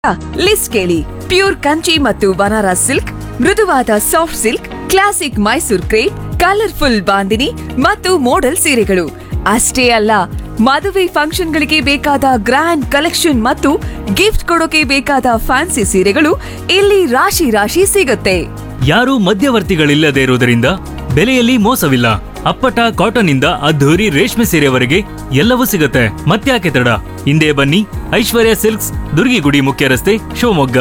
List ಕೇಳಿ pure Kanchi ಮತ್ತು Banaras silk ಮೃದುವಾದ soft silk classic Mysore crepe colourful bandhani ಮತ್ತು ಮೋಡಲ್ ಸೀರೆಗಳು ಅಷ್ಟೇ ಅಲ್ಲ ಮದುವೆ ಫಂಕ್ಷನ್ಗಳಿಗೆ ಬೇಕಾದ ಗ್ರ್ಯಾಂಡ್ ಕಲೆಕ್ಷನ್ ಮತ್ತು ಗಿಫ್ಟ್ ಕೊಡೋಕೆ ಬೇಕಾದ ಫ್ಯಾನ್ಸಿ ಸೀರೆಗಳು ಇಲ್ಲಿ ರಾಶಿ ರಾಶಿ ಸಿಗುತ್ತೆ ಯಾರೂ ಮಧ್ಯವರ್ತಿಗಳಿಲ್ಲದೆ ಇರುವುದರಿಂದ ಬೆಲೆಯಲ್ಲಿ ಮೋಸವಿಲ್ಲ ಅಪ್ಪಟ ಕಾಟನ್ ಇಂದ ಅದ್ಧೂರಿ ರೇಷ್ಮೆ ಸೀರೆವರೆಗೆ ಎಲ್ಲವೂ ಸಿಗುತ್ತೆ ಮತ್ತ್ಯಾಕೆ ತಡ ಹಿಂದೆ ಬನ್ನಿ ಐಶ್ವರ್ಯ ಸಿಲ್ಕ್ಸ್ ದುರ್ಗಿಗುಡಿ ಮುಖ್ಯ ರಸ್ತೆ ಶಿವಮೊಗ್ಗ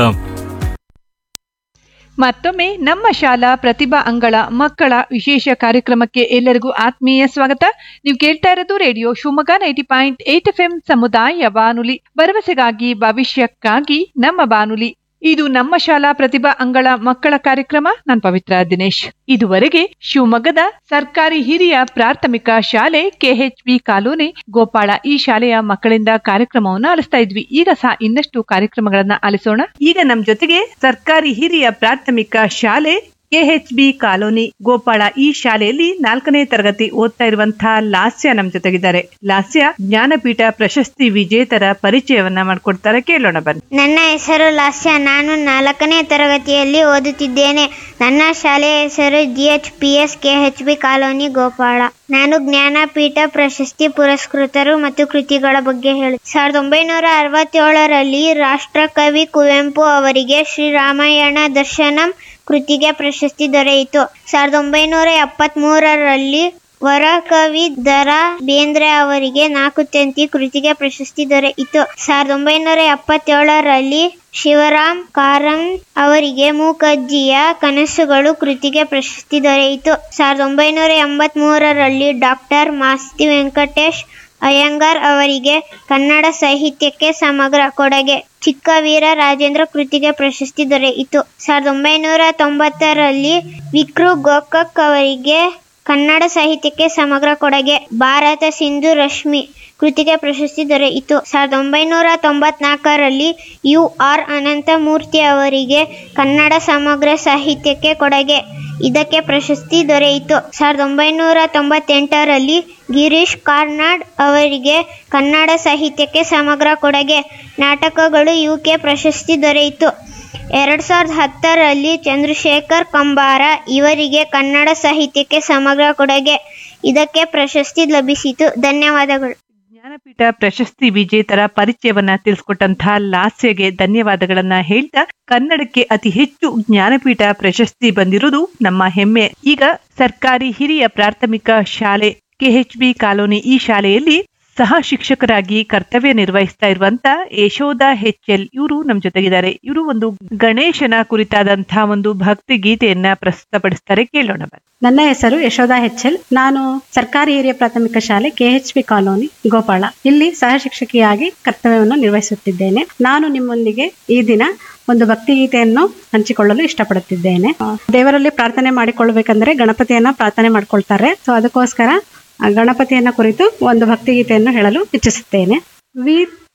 ಮತ್ತೊಮ್ಮೆ ನಮ್ಮ ಶಾಲಾ ಪ್ರತಿಭಾ ಅಂಗಳ ಮಕ್ಕಳ ವಿಶೇಷ ಕಾರ್ಯಕ್ರಮಕ್ಕೆ ಎಲ್ಲರಿಗೂ ಆತ್ಮೀಯ ಸ್ವಾಗತ ನೀವು ಕೇಳ್ತಾ ಇರೋದು radio Shivamogga ninety point eight F M ಸಮುದಾಯ ಬಾನುಲಿ ಭರವಸೆಗಾಗಿ ಭವಿಷ್ಯಕ್ಕಾಗಿ ನಮ್ಮ ಬಾನುಲಿ ಇದು ನಮ್ಮ ಶಾಲಾ ಪ್ರತಿಭಾ ಅಂಗಳ ಮಕ್ಕಳ ಕಾರ್ಯಕ್ರಮ ನಾನು ಪವಿತ್ರ ದಿನೇಶ್ ಇದುವರೆಗೆ ಶಿವಮೊಗ್ಗದ ಸರ್ಕಾರಿ ಹಿರಿಯ ಪ್ರಾಥಮಿಕ ಶಾಲೆ ಕೆಎಚ್ಬಿ ಕಾಲೋನಿ ಗೋಪಾಳ ಈ ಶಾಲೆಯ ಮಕ್ಕಳಿಂದ ಕಾರ್ಯಕ್ರಮವನ್ನು ಆಲಿಸ್ತಾ ಇದ್ವಿ ಈಗ ಸಹ ಇನ್ನಷ್ಟು ಕಾರ್ಯಕ್ರಮಗಳನ್ನ ಆಲಿಸೋಣ ಈಗ ನಮ್ ಜೊತೆಗೆ ಸರ್ಕಾರಿ ಹಿರಿಯ ಪ್ರಾಥಮಿಕ ಶಾಲೆ ಕೆಎಚ್ಬಿ ಕಾಲೋನಿ ಗೋಪಾಳ ಈ ಶಾಲೆಯಲ್ಲಿ ನಾಲ್ಕನೇ ತರಗತಿ ಓದ್ತಾ ಇರುವಂತಹ ಲಾಸ್ಯ ನಮ್ ಜೊತೆಗಿದ್ದಾರೆ ಲಾಸ್ಯ ಜ್ಞಾನಪೀಠ ಪ್ರಶಸ್ತಿ ವಿಜೇತರ ಪರಿಚಯವನ್ನ ಮಾಡ್ಕೊಡ್ತಾರೆ ಕೇಳೋಣ ಬನ್ನಿ ನನ್ನ ಹೆಸರು ಲಾಸ್ಯ ನಾನು ನಾಲ್ಕನೇ ತರಗತಿಯಲ್ಲಿ ಓದುತ್ತಿದ್ದೇನೆ ನನ್ನ ಶಾಲೆಯ ಹೆಸರು G H P S K H B colony Gopala ನಾನು ಜ್ಞಾನಪೀಠ ಪ್ರಶಸ್ತಿ ಪುರಸ್ಕೃತರು ಮತ್ತು ಕೃತಿಗಳ ಬಗ್ಗೆ ಹೇಳಿ ಸಾವಿರದ ಒಂಬೈನೂರ ಅರವತ್ತೇಳರಲ್ಲಿ ರಾಷ್ಟ್ರಕವಿ ಕುವೆಂಪು ಅವರಿಗೆ ಶ್ರೀರಾಮಾಯಣ ದರ್ಶನಂ ಕೃತಿಗೆ ಪ್ರಶಸ್ತಿ ದೊರೆಯಿತು ಸಾವಿರದ ಒಂಬೈನೂರ ಎಪ್ಪತ್ಮೂರರಲ್ಲಿ ವರಕವಿ ದರ ಬೇಂದ್ರೆ ಅವರಿಗೆ ನಾಲ್ಕು ತಂತಿ ಕೃತಿಗೆ ಪ್ರಶಸ್ತಿ ದೊರೆಯಿತು ಸಾವಿರದ ಒಂಬೈನೂರ ಎಪ್ಪತ್ತೇಳರಲ್ಲಿ ಶಿವರಾಮ್ ಕಾರಂ ಅವರಿಗೆ ಮೂಕಜ್ಜಿಯ ಕನಸುಗಳು ಕೃತಿಗೆ ಪ್ರಶಸ್ತಿ ದೊರೆಯಿತು ಸಾವಿರದ ಒಂಬೈನೂರ ಎಂಬತ್ ಮೂರರಲ್ಲಿ ಡಾಕ್ಟರ್ ಮಾಸ್ತಿ ವೆಂಕಟೇಶ್ ಅಯ್ಯಂಗಾರ್ ಅವರಿಗೆ ಕನ್ನಡ ಸಾಹಿತ್ಯಕ್ಕೆ ಸಮಗ್ರ ಕೊಡುಗೆ ಚಿಕ್ಕವೀರ ರಾಜೇಂದ್ರ ಕೃತಿಗೆ ಪ್ರಶಸ್ತಿ ದೊರೆಯಿತು ಸಾವಿರದ ಒಂಬೈನೂರ ತೊಂಬತ್ತರಲ್ಲಿ ವಿಕ್ರು ಗೋಕಕ್ ಅವರಿಗೆ ಕನ್ನಡ ಸಾಹಿತ್ಯಕ್ಕೆ ಸಮಗ್ರ ಕೊಡುಗೆ ಭಾರತ ಸಿಂಧು ರಶ್ಮಿ ಕೃತಿಗೆ ಪ್ರಶಸ್ತಿ ದೊರೆಯಿತು ಸಾವಿರದ ಒಂಬೈನೂರ ತೊಂಬತ್ನಾಲ್ಕರಲ್ಲಿ ಯು ಆರ್ ಅನಂತಮೂರ್ತಿ ಅವರಿಗೆ ಕನ್ನಡ ಸಮಗ್ರ ಸಾಹಿತ್ಯಕ್ಕೆ ಕೊಡುಗೆ ಇದಕ್ಕೆ ಪ್ರಶಸ್ತಿ ದೊರೆಯಿತು ಸಾವಿರದ ಒಂಬೈನೂರ ತೊಂಬತ್ತೆಂಟರಲ್ಲಿ ಗಿರೀಶ್ ಕಾರ್ನಾಡ್ ಅವರಿಗೆ ಕನ್ನಡ ಸಾಹಿತ್ಯಕ್ಕೆ ಸಮಗ್ರ ಕೊಡುಗೆ ನಾಟಕಗಳು ಯುಕೆ ಪ್ರಶಸ್ತಿ ದೊರೆಯಿತು ಎರಡ್ ಸಾವಿರದ ಹತ್ತರಲ್ಲಿ ಚಂದ್ರಶೇಖರ್ ಕಂಬಾರ ಇವರಿಗೆ ಕನ್ನಡ ಸಾಹಿತ್ಯಕ್ಕೆ ಸಮಗ್ರ ಕೊಡುಗೆ ಇದಕ್ಕೆ ಪ್ರಶಸ್ತಿ ಲಭಿಸಿತು ಧನ್ಯವಾದಗಳು ಜ್ಞಾನಪೀಠ ಪ್ರಶಸ್ತಿ ವಿಜೇತರ ಪರಿಚಯವನ್ನ ತಿಳಿಸ್ಕೊಟ್ಟಂತಹ ಲಾಸ್ಯಗೆ ಧನ್ಯವಾದಗಳನ್ನ ಹೇಳ್ತಾ ಕನ್ನಡಕ್ಕೆ ಅತಿ ಹೆಚ್ಚು ಜ್ಞಾನಪೀಠ ಪ್ರಶಸ್ತಿ ಬಂದಿರುವುದು ನಮ್ಮ ಹೆಮ್ಮೆ ಈಗ ಸರ್ಕಾರಿ ಹಿರಿಯ ಪ್ರಾಥಮಿಕ ಶಾಲೆ ಕೆಎಚ್ಬಿ ಕಾಲೋನಿ ಈ ಶಾಲೆಯಲ್ಲಿ ಸಹ ಶಿಕ್ಷಕರಾಗಿ ಕರ್ತವ್ಯ ನಿರ್ವಹಿಸ್ತಾ ಇರುವಂತ ಯಶೋಧ ಎಲ್ ಇವರು ನಮ್ ಜೊತೆಗಿದ್ದಾರೆ ಇವರು ಒಂದು ಗಣೇಶನ ಕುರಿತಾದಂತಹ ಒಂದು ಭಕ್ತಿ ಗೀತೆಯನ್ನ ಪ್ರಸ್ತುತಪಡಿಸ್ತಾರೆ ಕೇಳೋಣ ಬನ್ನಿ. ನನ್ನ ಹೆಸರು ಯಶೋಧ ಎಲ್ ನಾನು ಸರ್ಕಾರಿ ಹಿರಿಯ ಪ್ರಾಥಮಿಕ ಶಾಲೆ ಕೆಎಚ್ಪಿ ಕಾಲೋನಿ ಗೋಪಾಳ ಇಲ್ಲಿ ಸಹ ಶಿಕ್ಷಕಿಯಾಗಿ ಕರ್ತವ್ಯವನ್ನು ನಿರ್ವಹಿಸುತ್ತಿದ್ದೇನೆ ನಾನು ನಿಮ್ಮೊಂದಿಗೆ ಈ ದಿನ ಒಂದು ಭಕ್ತಿ ಗೀತೆಯನ್ನು ಹಂಚಿಕೊಳ್ಳಲು ಇಷ್ಟಪಡುತ್ತಿದ್ದೇನೆ ಆ, ದೇವರಲ್ಲಿ ಪ್ರಾರ್ಥನೆ ಮಾಡಿಕೊಳ್ಳಬೇಕಂದ್ರೆ ಗಣಪತಿಯನ್ನ ಪ್ರಾರ್ಥನೆ ಮಾಡ್ಕೊಳ್ತಾರೆ ಸೊ ಅದಕ್ಕೋಸ್ಕರ ಆ ಗಣಪತಿಯನ್ನ ಕುರಿತು ಒಂದು ಭಕ್ತಿ ಗೀತೆಯನ್ನು ಹೇಳಲು ಇಚ್ಛಿಸುತ್ತೇನೆ ವಿ